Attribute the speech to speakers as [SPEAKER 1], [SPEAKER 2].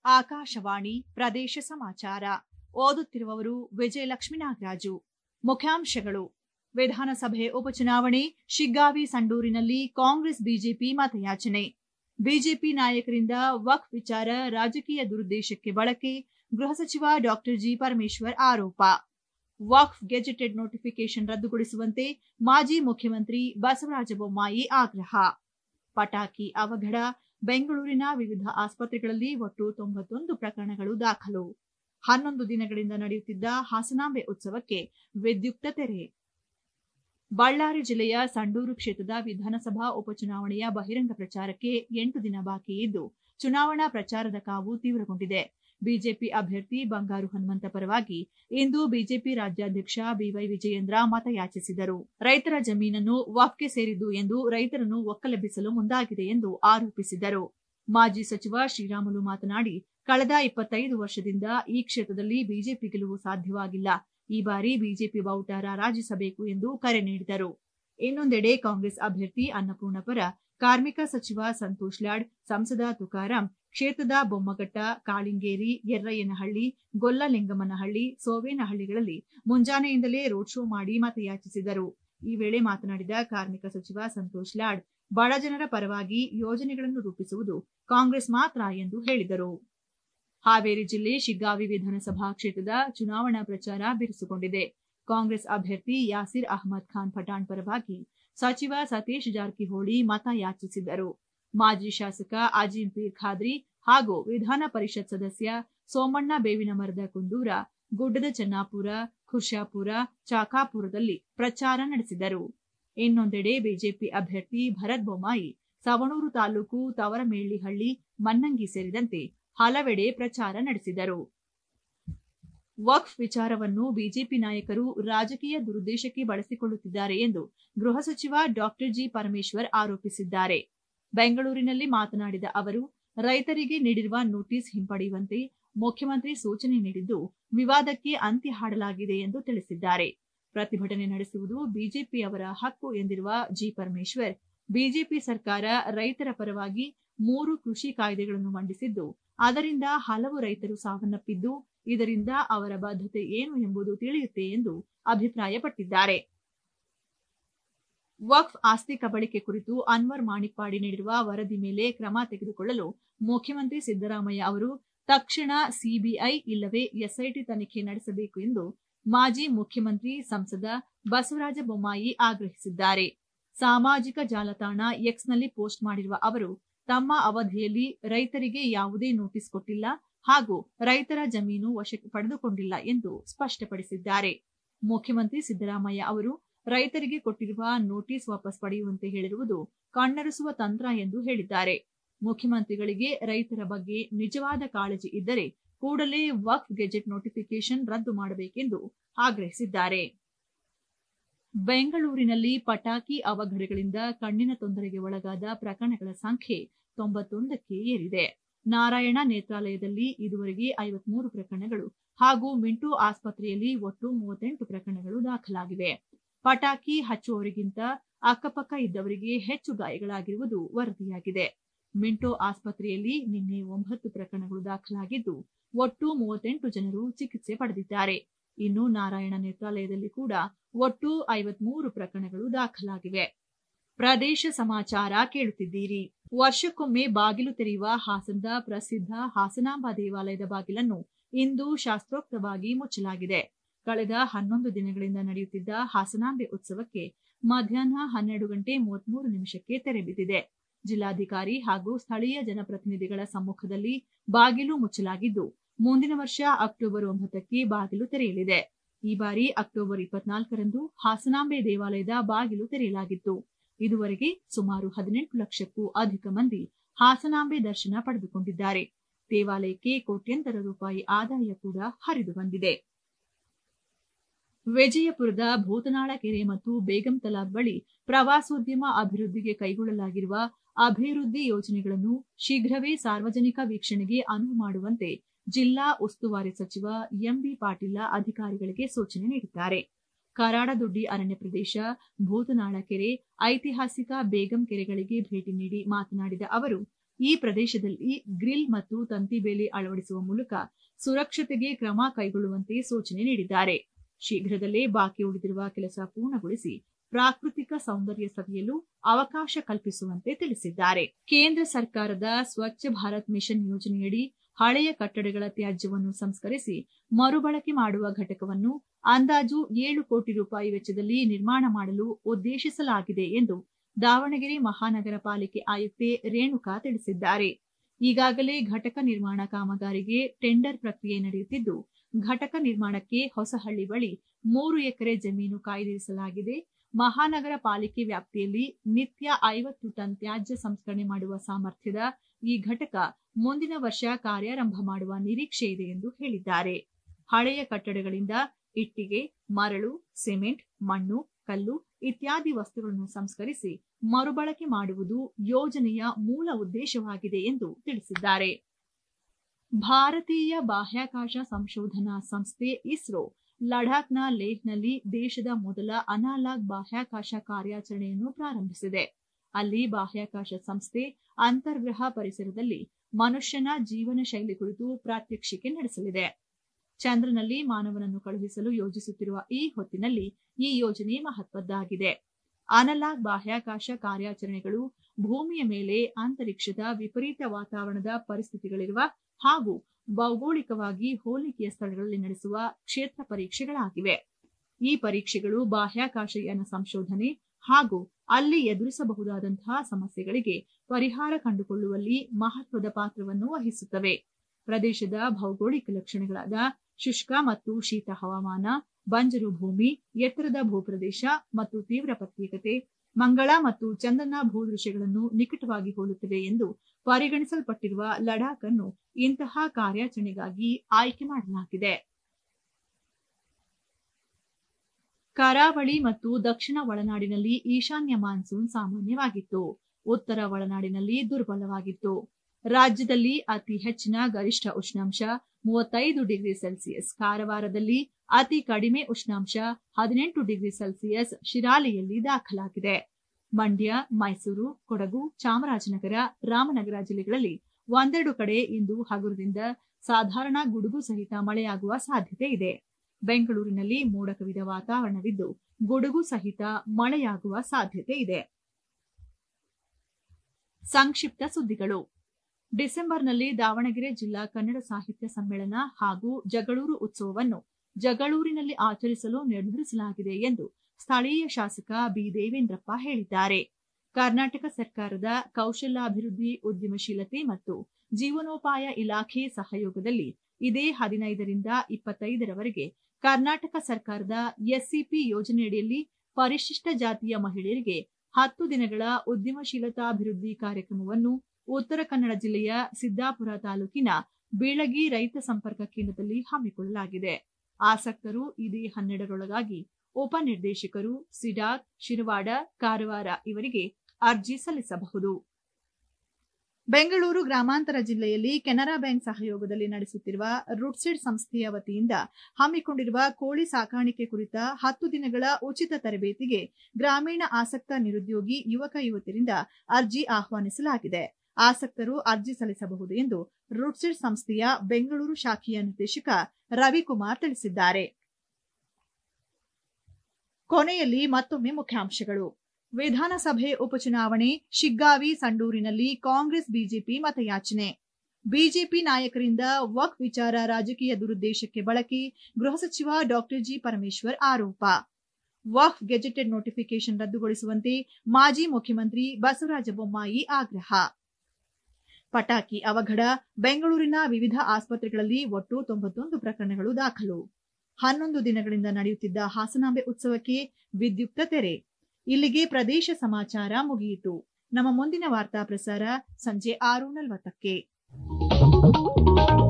[SPEAKER 1] ಆಕಾಶವಾಣಿ ಪ್ರದೇಶ ಸಮಾಚಾರ ಓದುತ್ತಿರುವವರು ವಿಜಯಲಕ್ಷ್ಮೀ ನಾಗರಾಜು ಮುಖ್ಯಾಂಶಗಳು ವಿಧಾನಸಭೆ ಉಪಚುನಾವಣೆ ಶಿಗ್ಗಾವಿ ಸಂಡೂರಿನಲ್ಲಿ ಕಾಂಗ್ರೆಸ್ ಬಿಜೆಪಿ ಮತಯಾಚನೆ ಬಿಜೆಪಿ ನಾಯಕರಿಂದ ವಕ್ಫ್ ವಿಚಾರ ರಾಜಕೀಯ ದುರುದ್ದೇಶಕ್ಕೆ ಬಳಕೆ ಗೃಹ ಸಚಿವ ಡಾ ಜಿ ಪರಮೇಶ್ವರ್ ಆರೋಪ ವಕ್ಫ್ ಗೆಜೆಟೆಡ್ ನೋಟಿಫಿಕೇಷನ್ ರದ್ದುಗೊಳಿಸುವಂತೆ ಮಾಜಿ ಮುಖ್ಯಮಂತ್ರಿ ಬಸವರಾಜ ಬೊಮ್ಮಾಯಿ ಆಗ್ರಹ ಪಟಾಕಿ ಅವಘಡ ಬೆಂಗಳೂರಿನ ವಿವಿಧ ಆಸ್ಪತ್ರೆಗಳಲ್ಲಿ ಒಟ್ಟು ತೊಂಬತ್ತೊಂದು ಪ್ರಕರಣಗಳು ದಾಖಲು ಹನ್ನೊಂದು ದಿನಗಳಿಂದ ನಡೆಯುತ್ತಿದ್ದ ಹಾಸನಾಂಬೆ ಉತ್ಸವಕ್ಕೆ ವಿದ್ಯುಕ್ತ ತೆರೆ ಬಳ್ಳಾರಿ ಜಿಲ್ಲೆಯ ಸಂಡೂರು ಕ್ಷೇತ್ರದ ವಿಧಾನಸಭಾ ಉಪಚುನಾವಣೆಯ ಬಹಿರಂಗ ಪ್ರಚಾರಕ್ಕೆ ಎಂಟು ದಿನ ಬಾಕಿ ಇದ್ದು ಚುನಾವಣಾ ಪ್ರಚಾರದ ಕಾವು ತೀವ್ರಗೊಂಡಿದೆ ಬಿಜೆಪಿ ಅಭ್ಯರ್ಥಿ ಬಂಗಾರು ಹನುಮಂತ ಪರವಾಗಿ ಇಂದು ಬಿಜೆಪಿ ರಾಜ್ಯಾಧ್ಯಕ್ಷ ಬಿವೈ ವಿಜಯೇಂದ್ರ ಮತಯಾಚಿಸಿದರು ರೈತರ ಜಮೀನನ್ನು ವಕ್ಫ್ಗೆ ಸೇರಿದ್ದು ಎಂದು ರೈತರನ್ನು ಒಕ್ಕಲೆಬ್ಬಿಸಲು ಮುಂದಾಗಿದೆ ಎಂದು ಆರೋಪಿಸಿದರು ಮಾಜಿ ಸಚಿವ ಶ್ರೀರಾಮುಲು ಮಾತನಾಡಿ ಕಳೆದ ಇಪ್ಪತ್ತೈದು ವರ್ಷದಿಂದ ಈ ಕ್ಷೇತ್ರದಲ್ಲಿ ಬಿಜೆಪಿ ಗೆಲುವು ಸಾಧ್ಯವಾಗಿಲ್ಲ ಈ ಬಾರಿ ಬಿಜೆಪಿ ಬಾವುಟ ರಾರಾಜಿಸಬೇಕು ಎಂದು ಕರೆ ನೀಡಿದರು ಇನ್ನೊಂದೆಡೆ ಕಾಂಗ್ರೆಸ್ ಅಭ್ಯರ್ಥಿ ಅನ್ನಪೂರ್ಣ ಪರ ಕಾರ್ಮಿಕ ಸಚಿವ ಸಂತೋಷ್ ಲಾಡ್ ಸಂಸದ ತುಕಾರಾಂ ಕ್ಷೇತ್ರದ ಬೊಮ್ಮಘಟ್ಟ ಕಾಳಿಂಗೇರಿ ಯರ್ರಯ್ಯನಹಳ್ಳಿ ಗೊಲ್ಲಲಿಂಗಮ್ಮನಹಳ್ಳಿ ಸೋವೇನಹಳ್ಳಿಗಳಲ್ಲಿ ಮುಂಜಾನೆಯಿಂದಲೇ ರೋಡ್ ಶೋ ಮಾಡಿ ಮತಯಾಚಿಸಿದರು ಈ ವೇಳೆ ಮಾತನಾಡಿದ ಕಾರ್ಮಿಕ ಸಚಿವ ಸಂತೋಷ್ ಲಾಡ್ ಬಡಜನರ ಪರವಾಗಿ ಯೋಜನೆಗಳನ್ನು ರೂಪಿಸುವುದು ಕಾಂಗ್ರೆಸ್ ಮಾತ್ರ ಎಂದು ಹೇಳಿದರು ಹಾವೇರಿ ಜಿಲ್ಲೆ ಶಿಗ್ಗಾವಿ ವಿಧಾನಸಭಾ ಕ್ಷೇತ್ರದ ಚುನಾವಣಾ ಪ್ರಚಾರ ಬಿರುಸುಗೊಂಡಿದೆ ಕಾಂಗ್ರೆಸ್ ಅಭ್ಯರ್ಥಿ ಯಾಸಿರ್ ಅಹಮದ್ ಖಾನ್ ಪಠಾಣ್ ಪರವಾಗಿ ಸಚಿವ ಸತೀಶ್ ಜಾರಕಿಹೊಳಿ ಮತ ಯಾಚಿಸಿದರು ಮಾಜಿ ಶಾಸಕ ಅಜೀಂ ಪೀರ್ ಖಾದ್ರಿ ಹಾಗೂ ವಿಧಾನ ಪರಿಷತ್ ಸದಸ್ಯ ಸೋಮಣ್ಣ ಬೇವಿನ ಮರದ ಕುಂದೂರ ಗುಡ್ಡದ ಚೆನ್ನಾಪುರ ಖುರ್ಷಾಪುರ ಚಾಕಾಪುರದಲ್ಲಿ ಪ್ರಚಾರ ನಡೆಸಿದರು ಇನ್ನೊಂದೆಡೆ ಬಿಜೆಪಿ ಅಭ್ಯರ್ಥಿ ಭರತ್ ಬೊಮ್ಮಾಯಿ ಸವಣೂರು ತಾಲೂಕು ತವರಮೇಳ್ಳಿಹಳ್ಳಿ ಮನ್ನಂಗಿ ಸೇರಿದಂತೆ ಹಲವೆಡೆ ಪ್ರಚಾರ ನಡೆಸಿದರು ವಕ್ಫ್ ವಿಚಾರವನ್ನು ಬಿಜೆಪಿ ನಾಯಕರು ರಾಜಕೀಯ ದುರುದ್ದೇಶಕ್ಕೆ ಬಳಸಿಕೊಳ್ಳುತ್ತಿದ್ದಾರೆ ಎಂದು ಗೃಹ ಸಚಿವ ಡಾ ಜಿ ಪರಮೇಶ್ವರ್ ಆರೋಪಿಸಿದ್ದಾರೆ ಬೆಂಗಳೂರಿನಲ್ಲಿ ಮಾತನಾಡಿದ ಅವರು ರೈತರಿಗೆ ನೀಡಿರುವ ನೋಟಿಸ್ ಹಿಂಪಡೆಯುವಂತೆ ಮುಖ್ಯಮಂತ್ರಿ ಸೂಚನೆ ನೀಡಿದ್ದು ವಿವಾದಕ್ಕೆ ಅಂತ್ಯ ಹಾಡಲಾಗಿದೆ ಎಂದು ತಿಳಿಸಿದ್ದಾರೆ ಪ್ರತಿಭಟನೆ ನಡೆಸುವುದು ಬಿಜೆಪಿಯವರ ಹಕ್ಕು ಎಂದಿರುವ ಜಿ ಪರಮೇಶ್ವರ್ ಬಿಜೆಪಿ ಸರ್ಕಾರ ರೈತರ ಪರವಾಗಿ ಮೂರು ಕೃಷಿ ಕಾಯ್ದೆಗಳನ್ನು ಮಂಡಿಸಿದ್ದು ಅದರಿಂದ ಹಲವು ರೈತರು ಸಾವನ್ನಪ್ಪಿದ್ದು ಇದರಿಂದ ಅವರ ಬದ್ಧತೆ ಏನು ಎಂಬುದು ತಿಳಿಯುತ್ತೆ ಎಂದು ಅಭಿಪ್ರಾಯಪಟ್ಟಿದ್ದಾರೆ ವಕ್ಫ್ ಆಸ್ತಿ ಕಬಳಿಕೆ ಕುರಿತು ಅನ್ವರ್ ಮಾಣಿಪ್ಪಾಡಿ ನೀಡಿರುವ ವರದಿ ಮೇಲೆ ಕ್ರಮ ತೆಗೆದುಕೊಳ್ಳಲು ಮುಖ್ಯಮಂತ್ರಿ ಸಿದ್ದರಾಮಯ್ಯ ಅವರು ತಕ್ಷಣ ಸಿಬಿಐ ಇಲ್ಲವೇ ಎಸ್ಐಟಿ ತನಿಖೆ ನಡೆಸಬೇಕು ಎಂದು ಮಾಜಿ ಮುಖ್ಯಮಂತ್ರಿ ಸಂಸದ ಬಸವರಾಜ ಬೊಮ್ಮಾಯಿ ಆಗ್ರಹಿಸಿದ್ದಾರೆ ಸಾಮಾಜಿಕ ಜಾಲತಾಣ ಎಕ್ಸ್ನಲ್ಲಿ ಪೋಸ್ಟ್ ಮಾಡಿರುವ ಅವರು ತಮ್ಮ ಅವಧಿಯಲ್ಲಿ ರೈತರಿಗೆ ಯಾವುದೇ ನೋಟಿಸ್ ಕೊಟ್ಟಿಲ್ಲ ಹಾಗೂ ರೈತರ ಜಮೀನು ವಶಕ್ಕೆ ಪಡೆದುಕೊಂಡಿಲ್ಲ ಎಂದು ಸ್ಪಷ್ಟಪಡಿಸಿದ್ದಾರೆ ಮುಖ್ಯಮಂತ್ರಿ ಸಿದ್ದರಾಮಯ್ಯ ಅವರು ರೈತರಿಗೆ ಕೊಟ್ಟಿರುವ ನೋಟಿಸ್ ವಾಪಸ್ ಪಡೆಯುವಂತೆ ಹೇಳಿರುವುದು ಕಣ್ಣರಿಸುವ ತಂತ್ರ ಎಂದು ಹೇಳಿದ್ದಾರೆ ಮುಖ್ಯಮಂತ್ರಿಗಳಿಗೆ ರೈತರ ಬಗ್ಗೆ ನಿಜವಾದ ಕಾಳಜಿ ಇದ್ದರೆ ಕೂಡಲೇ ವಕ್ಫ್ ಗೆಜೆಟ್ ನೋಟಿಫಿಕೇಶನ್ ರದ್ದು ಮಾಡಬೇಕೆಂದು ಆಗ್ರಹಿಸಿದ್ದಾರೆ ಬೆಂಗಳೂರಿನಲ್ಲಿ ಪಟಾಕಿ ಅವಘಡಗಳಿಂದ ಕಣ್ಣಿನ ತೊಂದರೆಗೆ ಒಳಗಾದ ಪ್ರಕರಣಗಳ ಸಂಖ್ಯೆ ತೊಂಬತ್ತೊಂದಕ್ಕೆ ಏರಿದೆ ನಾರಾಯಣ ನೇತ್ರಾಲಯದಲ್ಲಿ ಇದುವರೆಗೆ ಐವತ್ಮೂರು ಪ್ರಕರಣಗಳು ಹಾಗೂ ಮಿಂಟೋ ಆಸ್ಪತ್ರೆಯಲ್ಲಿ ಒಟ್ಟು ಮೂವತ್ತೆಂಟು ಪ್ರಕರಣಗಳು ದಾಖಲಾಗಿವೆ ಪಟಾಕಿ ಹಚ್ಚುವವರಿಗಿಂತ ಅಕ್ಕಪಕ್ಕ ಇದ್ದವರಿಗೆ ಹೆಚ್ಚು ಗಾಯಗಳಾಗಿರುವುದು ವರದಿಯಾಗಿದೆ ಮಿಂಟೋ ಆಸ್ಪತ್ರೆಯಲ್ಲಿ ನಿನ್ನೆ ಒಂಬತ್ತು ಪ್ರಕರಣಗಳು ದಾಖಲಾಗಿದ್ದು ಒಟ್ಟು ಮೂವತ್ತೆಂಟು ಜನರು ಚಿಕಿತ್ಸೆ ಪಡೆದಿದ್ದಾರೆ ಇನ್ನು ನಾರಾಯಣ ನೇತ್ರಾಲಯದಲ್ಲಿ ಕೂಡ ಒಟ್ಟು ಐವತ್ಮೂರು ಪ್ರಕರಣಗಳು ದಾಖಲಾಗಿವೆ ಪ್ರದೇಶ ಸಮಾಚಾರ ಕೇಳುತ್ತಿದ್ದೀರಿ ವರ್ಷಕ್ಕೊಮ್ಮೆ ಬಾಗಿಲು ತೆರೆಯುವ ಹಾಸನದ ಪ್ರಸಿದ್ಧ ಹಾಸನಾಂಬ ದೇವಾಲಯದ ಬಾಗಿಲನ್ನು ಇಂದು ಶಾಸ್ತ್ರೋಕ್ತವಾಗಿ ಮುಚ್ಚಲಾಗಿದೆ ಕಳೆದ ಹನ್ನೊಂದು ದಿನಗಳಿಂದ ನಡೆಯುತ್ತಿದ್ದ ಹಾಸನಾಂಬೆ ಉತ್ಸವಕ್ಕೆ ಮಧ್ಯಾಹ್ನ ಹನ್ನೆರಡು ಗಂಟೆ ಮೂವತ್ಮೂರು ನಿಮಿಷಕ್ಕೆ ತೆರೆ ಬಿದ್ದಿದೆ ಜಿಲ್ಲಾಧಿಕಾರಿ ಹಾಗೂ ಸ್ಥಳೀಯ ಜನಪ್ರತಿನಿಧಿಗಳ ಸಮ್ಮುಖದಲ್ಲಿ ಬಾಗಿಲು ಮುಚ್ಚಲಾಗಿದ್ದು ಮುಂದಿನ ವರ್ಷ ಅಕ್ಟೋಬರ್ ಒಂಬತ್ತಕ್ಕೆ ಬಾಗಿಲು ತೆರೆಯಲಿದೆ ಈ ಬಾರಿ ಅಕ್ಟೋಬರ್ ಇಪ್ಪತ್ನಾಲ್ಕರಂದು ಹಾಸನಾಂಬೆ ದೇವಾಲಯದ ಬಾಗಿಲು ತೆರೆಯಲಾಗಿತ್ತು ಇದುವರೆಗೆ ಸುಮಾರು ಹದಿನೆಂಟು ಲಕ್ಷಕ್ಕೂ ಅಧಿಕ ಮಂದಿ ಹಾಸನಾಂಬೆ ದರ್ಶನ ಪಡೆದುಕೊಂಡಿದ್ದಾರೆ ದೇವಾಲಯಕ್ಕೆ ಕೋಟ್ಯಂತರ ರೂಪಾಯಿ ಆದಾಯ ಕೂಡ ಹರಿದು ಬಂದಿದೆ ವಿಜಯಪುರದ ಭೂತನಾಳ ಕೆರೆ ಮತ್ತು ಬೇಗಂ ತಲಾಬ್ ಬಳಿ ಪ್ರವಾಸೋದ್ಯಮ ಅಭಿವೃದ್ಧಿಗೆ ಕೈಗೊಳ್ಳಲಾಗಿರುವ ಅಭಿವೃದ್ಧಿ ಯೋಜನೆಗಳನ್ನು ಶೀಘ್ರವೇ ಸಾರ್ವಜನಿಕ ವೀಕ್ಷಣೆಗೆ ಅನುವು ಮಾಡುವಂತೆ ಜಿಲ್ಲಾ ಉಸ್ತುವಾರಿ ಸಚಿವ ಎಂಬಿ ಪಾಟೀಲ ಅಧಿಕಾರಿಗಳಿಗೆ ಸೂಚನೆ ನೀಡಿದ್ದಾರೆ ಕರಾಡದೊಡ್ಡಿ ಅರಣ್ಯ ಪ್ರದೇಶ ಭೂತನಾಳ ಕೆರೆ ಐತಿಹಾಸಿಕ ಬೇಗಂ ಕೆರೆಗಳಿಗೆ ಭೇಟಿ ನೀಡಿ ಮಾತನಾಡಿದ ಅವರು ಈ ಪ್ರದೇಶದಲ್ಲಿ ಗ್ರಿಲ್ ಮತ್ತು ತಂತಿ ಬೇಲಿ ಅಳವಡಿಸುವ ಮೂಲಕ ಸುರಕ್ಷತೆಗೆ ಕ್ರಮ ಕೈಗೊಳ್ಳುವಂತೆ ಸೂಚನೆ ನೀಡಿದ್ದಾರೆ ಶೀಘ್ರದಲ್ಲೇ ಬಾಕಿ ಉಳಿದಿರುವ ಕೆಲಸ ಪೂರ್ಣಗೊಳಿಸಿ ಪ್ರಾಕೃತಿಕ ಸೌಂದರ್ಯ ಸವಿಯಲು ಅವಕಾಶ ಕಲ್ಪಿಸುವಂತೆ ತಿಳಿಸಿದ್ದಾರೆ ಕೇಂದ್ರ ಸರ್ಕಾರದ ಸ್ವಚ್ಛ ಭಾರತ್ ಮಿಷನ್ ಯೋಜನೆಯಡಿ ಹಳೆಯ ಕಟ್ಟಡಗಳ ತ್ಯಾಜ್ಯವನ್ನು ಸಂಸ್ಕರಿಸಿ ಮರುಬಳಕೆ ಮಾಡುವ ಘಟಕವನ್ನು ಅಂದಾಜು ಏಳು ಕೋಟಿ ರೂಪಾಯಿ ವೆಚ್ಚದಲ್ಲಿ ನಿರ್ಮಾಣ ಮಾಡಲು ಉದ್ದೇಶಿಸಲಾಗಿದೆ ಎಂದು ದಾವಣಗೆರೆ ಮಹಾನಗರ ಪಾಲಿಕೆ ಆಯುಕ್ತೆ ರೇಣುಕಾ ತಿಳಿಸಿದ್ದಾರೆ ಈಗಾಗಲೇ ಘಟಕ ನಿರ್ಮಾಣ ಕಾಮಗಾರಿಗೆ ಟೆಂಡರ್ ಪ್ರಕ್ರಿಯೆ ನಡೆಯುತ್ತಿದ್ದು ಘಟಕ ನಿರ್ಮಾಣಕ್ಕೆ ಹೊಸಹಳ್ಳಿ ಬಳಿ ಮೂರು ಎಕರೆ ಜಮೀನು ಕಾಯ್ದಿರಿಸಲಾಗಿದೆ ಮಹಾನಗರ ಪಾಲಿಕೆ ವ್ಯಾಪ್ತಿಯಲ್ಲಿ ನಿತ್ಯ ಐವತ್ತು ಟನ್ ತ್ಯಾಜ್ಯ ಸಂಸ್ಕರಣೆ ಮಾಡುವ ಸಾಮರ್ಥ್ಯದ ಈ ಘಟಕ ಮುಂದಿನ ವರ್ಷ ಕಾರ್ಯಾರಂಭ ಮಾಡುವ ನಿರೀಕ್ಷೆ ಇದೆ ಎಂದು ಹೇಳಿದ್ದಾರೆ ಹಳೆಯ ಕಟ್ಟಡಗಳಿಂದ ಇಟ್ಟಿಗೆ ಮರಳು ಸಿಮೆಂಟ್ ಮಣ್ಣು ಕಲ್ಲು ಇತ್ಯಾದಿ ವಸ್ತುಗಳನ್ನು ಸಂಸ್ಕರಿಸಿ ಮರುಬಳಕೆ ಮಾಡುವುದು ಯೋಜನೆಯ ಮೂಲ ಉದ್ದೇಶವಾಗಿದೆ ಎಂದು ತಿಳಿಸಿದ್ದಾರೆ ಭಾರತೀಯ ಬಾಹ್ಯಾಕಾಶ ಸಂಶೋಧನಾ ಸಂಸ್ಥೆ ಇಸ್ರೋ ಲಡಾಖ್ನ ಲೇಹ್ನಲ್ಲಿ ದೇಶದ ಮೊದಲ ಅನಾಲಾಗ್ ಬಾಹ್ಯಾಕಾಶ ಕಾರ್ಯಾಚರಣೆಯನ್ನು ಪ್ರಾರಂಭಿಸಿದೆ ಅಲ್ಲಿ ಬಾಹ್ಯಾಕಾಶ ಸಂಸ್ಥೆ ಅಂತರ್ಗ್ರಹ ಪರಿಸರದಲ್ಲಿ ಮನುಷ್ಯನ ಜೀವನ ಶೈಲಿ ಕುರಿತು ಪ್ರಾತ್ಯಕ್ಷಿಕೆ ನಡೆಸಲಿದೆ ಚಂದ್ರನಲ್ಲಿ ಮಾನವನನ್ನು ಕಳುಹಿಸಲು ಯೋಜಿಸುತ್ತಿರುವ ಈ ಹೊತ್ತಿನಲ್ಲಿ ಈ ಯೋಜನೆ ಮಹತ್ವದ್ದಾಗಿದೆ ಅನಲಾಗ್ ಬಾಹ್ಯಾಕಾಶ ಕಾರ್ಯಾಚರಣೆಗಳು ಭೂಮಿಯ ಮೇಲೆ ಅಂತರಿಕ್ಷದ ವಿಪರೀತ ವಾತಾವರಣದ ಪರಿಸ್ಥಿತಿಗಳಿರುವ ಹಾಗೂ ಭೌಗೋಳಿಕವಾಗಿ ಹೋಲಿಕೆಯ ಸ್ಥಳಗಳಲ್ಲಿ ನಡೆಸುವ ಕ್ಷೇತ್ರ ಪರೀಕ್ಷೆಗಳಾಗಿವೆ ಈ ಪರೀಕ್ಷೆಗಳು ಬಾಹ್ಯಾಕಾಶಯಾನ ಸಂಶೋಧನೆ ಹಾಗೂ ಅಲ್ಲಿ ಎದುರಿಸಬಹುದಾದಂತಹ ಸಮಸ್ಯೆಗಳಿಗೆ ಪರಿಹಾರ ಕಂಡುಕೊಳ್ಳುವಲ್ಲಿ ಮಹತ್ವದ ಪಾತ್ರವನ್ನು ವಹಿಸುತ್ತವೆ ಪ್ರದೇಶದ ಭೌಗೋಳಿಕ ಲಕ್ಷಣಗಳಾದ ಶುಷ್ಕ ಮತ್ತು ಶೀತ ಹವಾಮಾನ ಬಂಜರು ಭೂಮಿ ಎತ್ತರದ ಭೂಪ್ರದೇಶ ಮತ್ತು ತೀವ್ರ ಪ್ರತ್ಯೇಕತೆ ಮಂಗಳ ಮತ್ತು ಚಂದ್ರನ ಭೂದೃಶ್ಯಗಳನ್ನು ನಿಕಟವಾಗಿ ಹೋಲುತ್ತವೆ ಎಂದು ಪರಿಗಣಿಸಲ್ಪಟ್ಟಿರುವ ಲಡಾಖ್ ಅನ್ನು ಇಂತಹ ಕಾರ್ಯಾಚರಣೆಗಾಗಿ ಆಯ್ಕೆ ಮಾಡಲಾಗಿದೆ ಕರಾವಳಿ ಮತ್ತು ದಕ್ಷಿಣ ಒಳನಾಡಿನಲ್ಲಿ ಈಶಾನ್ಯ ಮಾನ್ಸೂನ್ ಸಾಮಾನ್ಯವಾಗಿತ್ತು ಉತ್ತರ ಒಳನಾಡಿನಲ್ಲಿ ದುರ್ಬಲವಾಗಿತ್ತು ರಾಜ್ಯದಲ್ಲಿ ಅತಿ ಹೆಚ್ಚಿನ ಗರಿಷ್ಠ ಉಷ್ಣಾಂಶ ಮೂವತ್ತೈದು ಡಿಗ್ರಿ ಸೆಲ್ಸಿಯಸ್ ಕಾರವಾರದಲ್ಲಿ ಅತಿ ಕಡಿಮೆ ಉಷ್ಣಾಂಶ ಹದಿನೆಂಟು ಡಿಗ್ರಿ ಸೆಲ್ಸಿಯಸ್ ಶಿರಾಲಿಯಲ್ಲಿ ದಾಖಲಾಗಿದೆ ಮಂಡ್ಯ ಮೈಸೂರು ಕೊಡಗು ಚಾಮರಾಜನಗರ ರಾಮನಗರ ಜಿಲ್ಲೆಗಳಲ್ಲಿ ಒಂದೆರಡು ಕಡೆ ಇಂದು ಹಗುರದಿಂದ ಸಾಧಾರಣ ಗುಡುಗು ಸಹಿತ ಮಳೆಯಾಗುವ ಸಾಧ್ಯತೆ ಇದೆ ಬೆಂಗಳೂರಿನಲ್ಲಿ ಮೋಡ ಕವಿದ ವಾತಾವರಣವಿದ್ದು ಗುಡುಗು ಸಹಿತ ಮಳೆಯಾಗುವ ಸಾಧ್ಯತೆ ಇದೆ ಸಂಕ್ಷಿಪ್ತ ಸುದ್ದಿಗಳು ಡಿಸೆಂಬರ್ನಲ್ಲಿ ದಾವಣಗೆರೆ ಜಿಲ್ಲಾ ಕನ್ನಡ ಸಾಹಿತ್ಯ ಸಮ್ಮೇಳನ ಹಾಗೂ ಜಗಳೂರು ಉತ್ಸವವನ್ನು ಜಗಳೂರಿನಲ್ಲಿ ಆಚರಿಸಲು ನಿರ್ಧರಿಸಲಾಗಿದೆ ಎಂದು ಸ್ಥಳೀಯ ಶಾಸಕ ಬಿ ದೇವೇಂದ್ರಪ್ಪ ಹೇಳಿದ್ದಾರೆ ಕರ್ನಾಟಕ ಸರ್ಕಾರದ ಕೌಶಲ್ಯಾಭಿವೃದ್ಧಿ ಉದ್ಯಮಶೀಲತೆ ಮತ್ತು ಜೀವನೋಪಾಯ ಇಲಾಖೆ ಸಹಯೋಗದಲ್ಲಿ ಇದೇ ಹದಿನೈದರಿಂದ ಇಪ್ಪತ್ತೈದರವರೆಗೆ ಕರ್ನಾಟಕ ಸರ್ಕಾರದ ಎಸ್ಸಿಪಿ ಯೋಜನೆಯಡಿಯಲ್ಲಿ ಪರಿಶಿಷ್ಟ ಜಾತಿಯ ಮಹಿಳೆಯರಿಗೆ ಹತ್ತು ದಿನಗಳ ಉದ್ಯಮಶೀಲತಾಭಿವೃದ್ಧಿ ಕಾರ್ಯಕ್ರಮವನ್ನು ಉತ್ತರ ಕನ್ನಡ ಜಿಲ್ಲೆಯ ಸಿದ್ದಾಪುರ ತಾಲೂಕಿನ ಬೀಳಗಿ ರೈತ ಸಂಪರ್ಕ ಕೇಂದ್ರದಲ್ಲಿ ಹಮ್ಮಿಕೊಳ್ಳಲಾಗಿದೆ ಆಸಕ್ತರು ಇದೇ ಹನ್ನೆರಡರೊಳಗಾಗಿ ಉಪನಿರ್ದೇಶಕರು ಸಿಡಾಕ್ ಶಿರವಾಡ ಕಾರವಾರ ಇವರಿಗೆ ಅರ್ಜಿ ಸಲ್ಲಿಸಬಹುದು ಬೆಂಗಳೂರು ಗ್ರಾಮಾಂತರ ಜಿಲ್ಲೆಯಲ್ಲಿ ಕೆನರಾ ಬ್ಯಾಂಕ್ ಸಹಯೋಗದಲ್ಲಿ ನಡೆಸುತ್ತಿರುವ ರುಡ್ಸೆಡ್ ಸಂಸ್ಥೆಯ ವತಿಯಿಂದ ಹಮ್ಮಿಕೊಂಡಿರುವ ಕೋಳಿ ಸಾಕಾಣಿಕೆ ಕುರಿತ ಹತ್ತು ದಿನಗಳ ಉಚಿತ ತರಬೇತಿಗೆ ಗ್ರಾಮೀಣ ಆಸಕ್ತ ನಿರುದ್ಯೋಗಿ ಯುವಕ ಯುವತಿಯರಿಂದ ಅರ್ಜಿ ಆಹ್ವಾನಿಸಲಾಗಿದೆ ಆಸಕ್ತರು ಅರ್ಜಿ ಸಲ್ಲಿಸಬಹುದು ಎಂದು ರುಡ್ಸೆಡ್ ಸಂಸ್ಥೆಯ ಬೆಂಗಳೂರು ಶಾಖೆಯ ನಿರ್ದೇಶಕ ರವಿಕುಮಾರ್ ತಿಳಿಸಿದ್ದಾರೆ ಕೊನೆಯಲ್ಲಿ ಮತ್ತೊಮ್ಮೆ ಮುಖ್ಯಾಂಶಗಳು ವಿಧಾನಸಭೆ ಉಪಚುನಾವಣೆ ಶಿಗ್ಗಾವಿ ಸಂಡೂರಿನಲ್ಲಿ ಕಾಂಗ್ರೆಸ್ ಬಿಜೆಪಿ ಮತಯಾಚನೆ ಬಿಜೆಪಿ ನಾಯಕರಿಂದ ವಕ್ ವಿಚಾರ ರಾಜಕೀಯ ದುರುದ್ದೇಶಕ್ಕೆ ಬಳಕೆ ಗೃಹ ಸಚಿವ ಡಾಕ್ಟರ್ ಜಿ ಪರಮೇಶ್ವರ್ ಆರೋಪ ವಫ್ ಗೆಜೆಟೆಡ್ ನೋಟಿಫಿಕೇಶನ್ ರದ್ದುಗೊಳಿಸುವಂತೆ ಮಾಜಿ ಮುಖ್ಯಮಂತ್ರಿ ಬಸವರಾಜ ಬೊಮ್ಮಾಯಿ ಆಗ್ರಹ ಪಟಾಕಿ ಅವಘಡ ಬೆಂಗಳೂರಿನ ವಿವಿಧ ಆಸ್ಪತ್ರೆಗಳಲ್ಲಿ ಒಟ್ಟು ತೊಂಬತ್ತೊಂದು ಪ್ರಕರಣಗಳು ದಾಖಲು ಹನ್ನೊಂದು ದಿನಗಳಿಂದ ನಡೆಯುತ್ತಿದ್ದ ಹಾಸನಾಂಬೆ ಉತ್ಸವಕ್ಕೆ ವಿದ್ಯುಕ್ತ ತೆರೆ ಇಲ್ಲಿಗೆ ಪ್ರದೇಶ ಸಮಾಚಾರ ಮುಗಿಯಿತು ನಮ್ಮ ಮುಂದಿನ ವಾರ್ತಾ ಪ್ರಸಾರ ಸಂಜೆ ಆರು ನಲವತ್ತಕ್ಕೆ